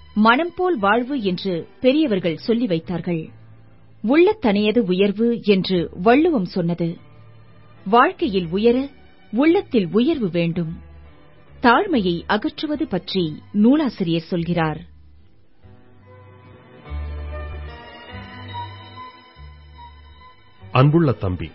மனம் போல் வாழ்வு என்று பெரியவர்கள் சொல்லி வைத்தார்கள் உள்ளத்தனையது உயர்வு என்று வள்ளுவம் சொன்னது வாழ்க்கையில் உயர உள்ளத்தில் உயர்வு வேண்டும் தாழ்மையை அகற்றுவது பற்றி நூலாசிரியர் சொல்கிறார் அன்புள்ள தம்பி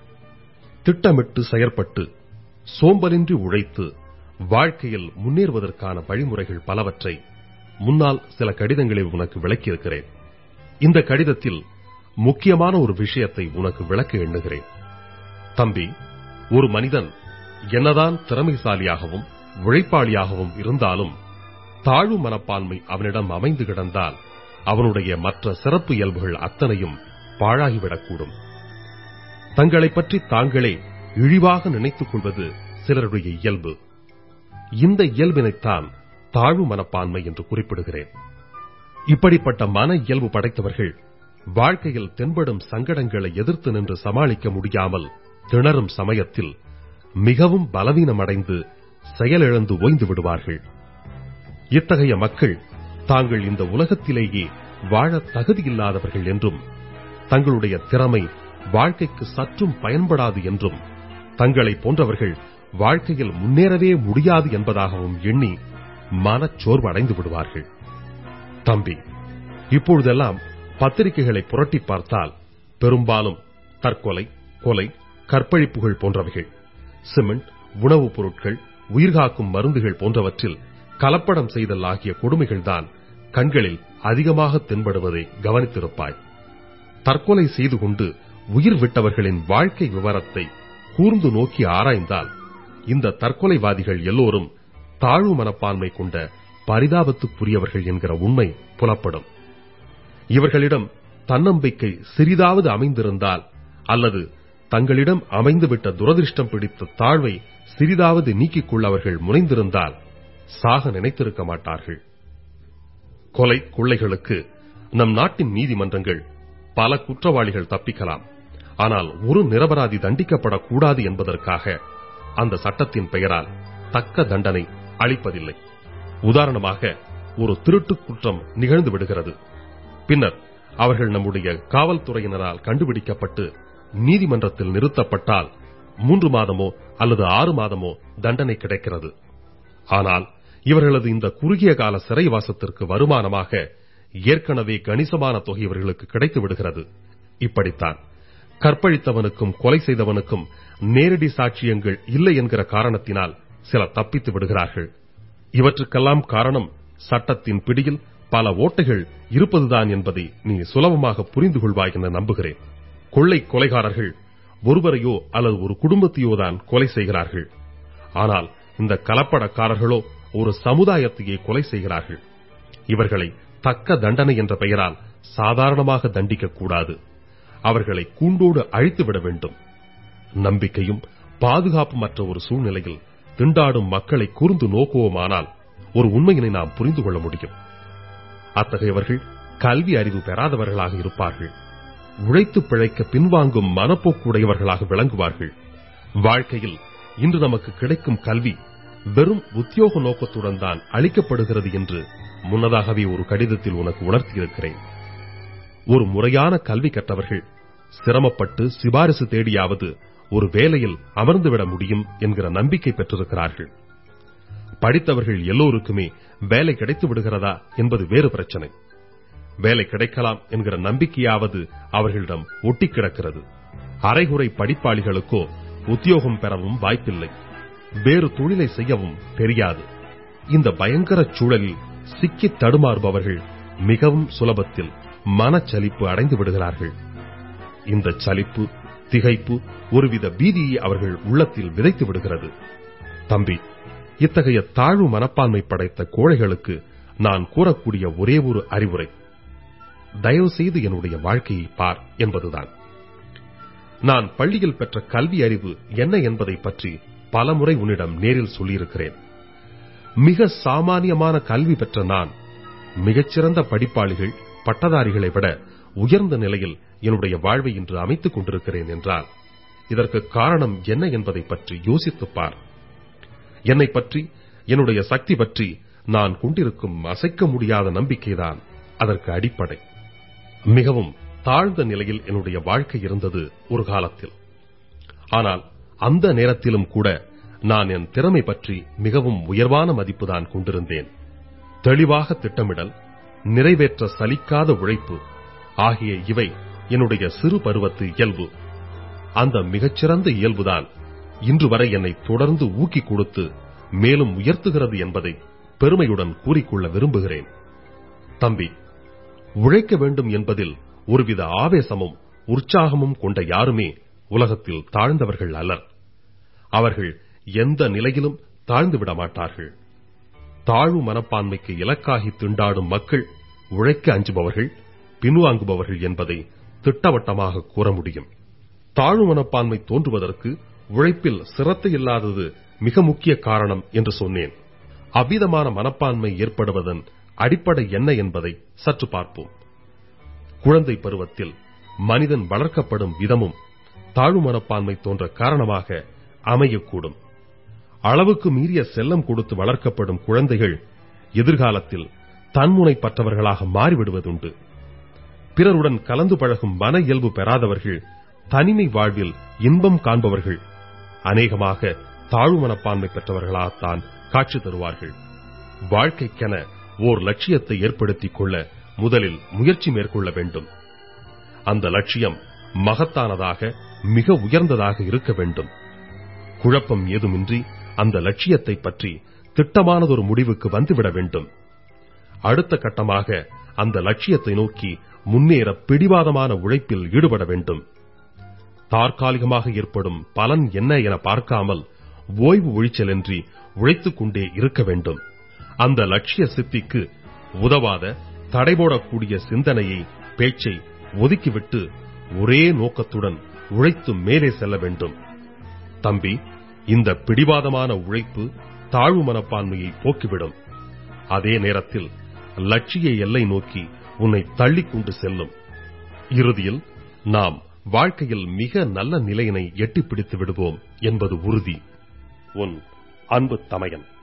திட்டமிட்டு செயற்பட்டு சோம்பலின்றி உழைத்து வாழ்க்கையில் முன்னேறுவதற்கான வழிமுறைகள் பலவற்றை முன்னால் சில கடிதங்களை உனக்கு விளக்கியிருக்கிறேன் இந்த கடிதத்தில் முக்கியமான ஒரு விஷயத்தை உனக்கு விளக்க எண்ணுகிறேன் தம்பி ஒரு மனிதன் என்னதான் திறமைசாலியாகவும் உழைப்பாளியாகவும் இருந்தாலும் தாழ்வு மனப்பான்மை அவனிடம் அமைந்து கிடந்தால் அவனுடைய மற்ற சிறப்பு இயல்புகள் அத்தனையும் பாழாகிவிடக்கூடும் தங்களைப் பற்றி தாங்களே இழிவாக நினைத்துக் கொள்வது சிலருடைய இயல்பு இந்த இயல்பினைத்தான் தாழ்வு மனப்பான்மை என்று குறிப்பிடுகிறேன் இப்படிப்பட்ட மன இயல்பு படைத்தவர்கள் வாழ்க்கையில் தென்படும் சங்கடங்களை எதிர்த்து நின்று சமாளிக்க முடியாமல் திணறும் சமயத்தில் மிகவும் பலவீனமடைந்து செயலிழந்து ஓய்ந்து விடுவார்கள் இத்தகைய மக்கள் தாங்கள் இந்த உலகத்திலேயே வாழ தகுதியில்லாதவர்கள் என்றும் தங்களுடைய திறமை வாழ்க்கைக்கு சற்றும் பயன்படாது என்றும் தங்களை போன்றவர்கள் வாழ்க்கையில் முன்னேறவே முடியாது என்பதாகவும் எண்ணி மனச்சோர்வு அடைந்து விடுவார்கள் தம்பி இப்பொழுதெல்லாம் பத்திரிகைகளை புரட்டி பார்த்தால் பெரும்பாலும் தற்கொலை கொலை கற்பழிப்புகள் போன்றவைகள் சிமெண்ட் உணவுப் பொருட்கள் உயிர்காக்கும் மருந்துகள் போன்றவற்றில் கலப்படம் செய்தல் ஆகிய கொடுமைகள்தான் கண்களில் அதிகமாக தென்படுவதை கவனித்திருப்பாய் தற்கொலை செய்து கொண்டு உயிர் விட்டவர்களின் வாழ்க்கை விவரத்தை கூர்ந்து நோக்கி ஆராய்ந்தால் இந்த தற்கொலைவாதிகள் எல்லோரும் தாழ்வு மனப்பான்மை கொண்ட பரிதாபத்துக்குரியவர்கள் என்கிற உண்மை புலப்படும் இவர்களிடம் தன்னம்பிக்கை சிறிதாவது அமைந்திருந்தால் அல்லது தங்களிடம் அமைந்துவிட்ட துரதிருஷ்டம் பிடித்த தாழ்வை சிறிதாவது நீக்கிக் கொள்ள அவர்கள் முனைந்திருந்தால் சாக நினைத்திருக்க மாட்டார்கள் கொலை கொள்ளைகளுக்கு நம் நாட்டின் நீதிமன்றங்கள் பல குற்றவாளிகள் தப்பிக்கலாம் ஆனால் ஒரு நிரபராதி தண்டிக்கப்படக்கூடாது என்பதற்காக அந்த சட்டத்தின் பெயரால் தக்க தண்டனை அளிப்பதில்லை உதாரணமாக ஒரு திருட்டு குற்றம் நிகழ்ந்து விடுகிறது பின்னர் அவர்கள் நம்முடைய காவல்துறையினரால் கண்டுபிடிக்கப்பட்டு நீதிமன்றத்தில் நிறுத்தப்பட்டால் மூன்று மாதமோ அல்லது ஆறு மாதமோ தண்டனை கிடைக்கிறது ஆனால் இவர்களது இந்த குறுகிய கால சிறைவாசத்திற்கு வருமானமாக ஏற்கனவே கணிசமான தொகை இவர்களுக்கு கிடைத்து விடுகிறது இப்படித்தான் கற்பழித்தவனுக்கும் கொலை செய்தவனுக்கும் நேரடி சாட்சியங்கள் இல்லை என்கிற காரணத்தினால் சிலர் தப்பித்து விடுகிறார்கள் இவற்றுக்கெல்லாம் காரணம் சட்டத்தின் பிடியில் பல ஓட்டைகள் இருப்பதுதான் என்பதை நீ சுலபமாக புரிந்து கொள்வாய் என நம்புகிறேன் கொள்ளை கொலைகாரர்கள் ஒருவரையோ அல்லது ஒரு குடும்பத்தையோ தான் கொலை செய்கிறார்கள் ஆனால் இந்த கலப்படக்காரர்களோ ஒரு சமுதாயத்தையே கொலை செய்கிறார்கள் இவர்களை தக்க தண்டனை என்ற பெயரால் சாதாரணமாக தண்டிக்க கூடாது அவர்களை கூண்டோடு அழித்துவிட வேண்டும் நம்பிக்கையும் பாதுகாப்புமற்ற ஒரு சூழ்நிலையில் திண்டாடும் மக்களை கூர்ந்து நோக்குவோமானால் ஒரு உண்மையினை நாம் புரிந்து கொள்ள முடியும் அத்தகையவர்கள் கல்வி அறிவு பெறாதவர்களாக இருப்பார்கள் உழைத்து பிழைக்க பின்வாங்கும் மனப்போக்குடையவர்களாக விளங்குவார்கள் வாழ்க்கையில் இன்று நமக்கு கிடைக்கும் கல்வி வெறும் உத்தியோக நோக்கத்துடன் தான் அளிக்கப்படுகிறது என்று முன்னதாகவே ஒரு கடிதத்தில் உனக்கு உணர்த்தியிருக்கிறேன் ஒரு முறையான கல்வி கற்றவர்கள் சிரமப்பட்டு சிபாரிசு தேடியாவது ஒரு வேலையில் அமர்ந்துவிட முடியும் என்கிற நம்பிக்கை பெற்றிருக்கிறார்கள் படித்தவர்கள் எல்லோருக்குமே வேலை கிடைத்து விடுகிறதா என்பது வேறு பிரச்சனை வேலை கிடைக்கலாம் என்கிற நம்பிக்கையாவது அவர்களிடம் ஒட்டி கிடக்கிறது அரைகுறை படிப்பாளிகளுக்கோ உத்தியோகம் பெறவும் வாய்ப்பில்லை வேறு தொழிலை செய்யவும் தெரியாது இந்த பயங்கர சூழலில் சிக்கித் தடுமாறுபவர்கள் மிகவும் சுலபத்தில் மனச்சலிப்பு அடைந்து விடுகிறார்கள் இந்த சலிப்பு திகைப்பு ஒருவித பீதியை அவர்கள் உள்ளத்தில் விதைத்து விடுகிறது தம்பி இத்தகைய தாழ்வு மனப்பான்மை படைத்த கோழைகளுக்கு நான் கூறக்கூடிய ஒரே ஒரு அறிவுரை தயவு செய்து என்னுடைய வாழ்க்கையை பார் என்பதுதான் நான் பள்ளியில் பெற்ற கல்வி அறிவு என்ன என்பதை பற்றி பலமுறை உன்னிடம் நேரில் சொல்லியிருக்கிறேன் மிக சாமானியமான கல்வி பெற்ற நான் மிகச்சிறந்த படிப்பாளிகள் பட்டதாரிகளை விட உயர்ந்த நிலையில் என்னுடைய வாழ்வை இன்று அமைத்துக் கொண்டிருக்கிறேன் என்றால் இதற்கு காரணம் என்ன என்பதை பற்றி யோசித்துப் பார் என்னை பற்றி என்னுடைய சக்தி பற்றி நான் கொண்டிருக்கும் அசைக்க முடியாத நம்பிக்கைதான் அதற்கு அடிப்படை மிகவும் தாழ்ந்த நிலையில் என்னுடைய வாழ்க்கை இருந்தது ஒரு காலத்தில் ஆனால் அந்த நேரத்திலும் கூட நான் என் திறமை பற்றி மிகவும் உயர்வான மதிப்புதான் கொண்டிருந்தேன் தெளிவாக திட்டமிடல் நிறைவேற்ற சலிக்காத உழைப்பு ஆகிய இவை என்னுடைய சிறு பருவத்து இயல்பு அந்த மிகச்சிறந்த இயல்புதான் இன்று வரை என்னை தொடர்ந்து ஊக்கிக் கொடுத்து மேலும் உயர்த்துகிறது என்பதை பெருமையுடன் கூறிக்கொள்ள விரும்புகிறேன் தம்பி உழைக்க வேண்டும் என்பதில் ஒருவித ஆவேசமும் உற்சாகமும் கொண்ட யாருமே உலகத்தில் தாழ்ந்தவர்கள் அல்லர் அவர்கள் எந்த நிலையிலும் தாழ்ந்து விட மாட்டார்கள் தாழ்வு மனப்பான்மைக்கு இலக்காகி திண்டாடும் மக்கள் உழைக்க அஞ்சுபவர்கள் பின்வாங்குபவர்கள் என்பதை திட்டவட்டமாக கூற முடியும் தாழ்வு மனப்பான்மை தோன்றுவதற்கு உழைப்பில் சிரத்தை இல்லாதது மிக முக்கிய காரணம் என்று சொன்னேன் அவ்விதமான மனப்பான்மை ஏற்படுவதன் அடிப்படை என்ன என்பதை சற்று பார்ப்போம் குழந்தை பருவத்தில் மனிதன் வளர்க்கப்படும் விதமும் தாழ்வு மனப்பான்மை தோன்ற காரணமாக அமையக்கூடும் அளவுக்கு மீறிய செல்லம் கொடுத்து வளர்க்கப்படும் குழந்தைகள் எதிர்காலத்தில் தன்முனைப்பற்றவர்களாக மாறிவிடுவதுண்டு பிறருடன் கலந்து பழகும் மன இயல்பு பெறாதவர்கள் தனிமை வாழ்வில் இன்பம் காண்பவர்கள் அநேகமாக தாழ்வு மனப்பான்மை பெற்றவர்களாகத்தான் காட்சி தருவார்கள் வாழ்க்கைக்கென ஓர் லட்சியத்தை ஏற்படுத்திக் கொள்ள முதலில் முயற்சி மேற்கொள்ள வேண்டும் அந்த லட்சியம் மகத்தானதாக மிக உயர்ந்ததாக இருக்க வேண்டும் குழப்பம் ஏதுமின்றி அந்த லட்சியத்தை பற்றி திட்டமானதொரு முடிவுக்கு வந்துவிட வேண்டும் அடுத்த கட்டமாக அந்த லட்சியத்தை நோக்கி முன்னேற பிடிவாதமான உழைப்பில் ஈடுபட வேண்டும் தற்காலிகமாக ஏற்படும் பலன் என்ன என பார்க்காமல் ஓய்வு ஒழிச்சலின்றி உழைத்துக் கொண்டே இருக்க வேண்டும் அந்த லட்சிய சித்திக்கு உதவாத தடைபோடக்கூடிய சிந்தனையை பேச்சை ஒதுக்கிவிட்டு ஒரே நோக்கத்துடன் உழைத்து மேலே செல்ல வேண்டும் தம்பி இந்த பிடிவாதமான உழைப்பு தாழ்வு மனப்பான்மையை போக்கிவிடும் அதே நேரத்தில் லட்சிய எல்லை நோக்கி உன்னை தள்ளிக் கொண்டு செல்லும் இறுதியில் நாம் வாழ்க்கையில் மிக நல்ல நிலையினை எட்டிப் பிடித்து விடுவோம் என்பது உறுதி உன் அன்பு தமையன்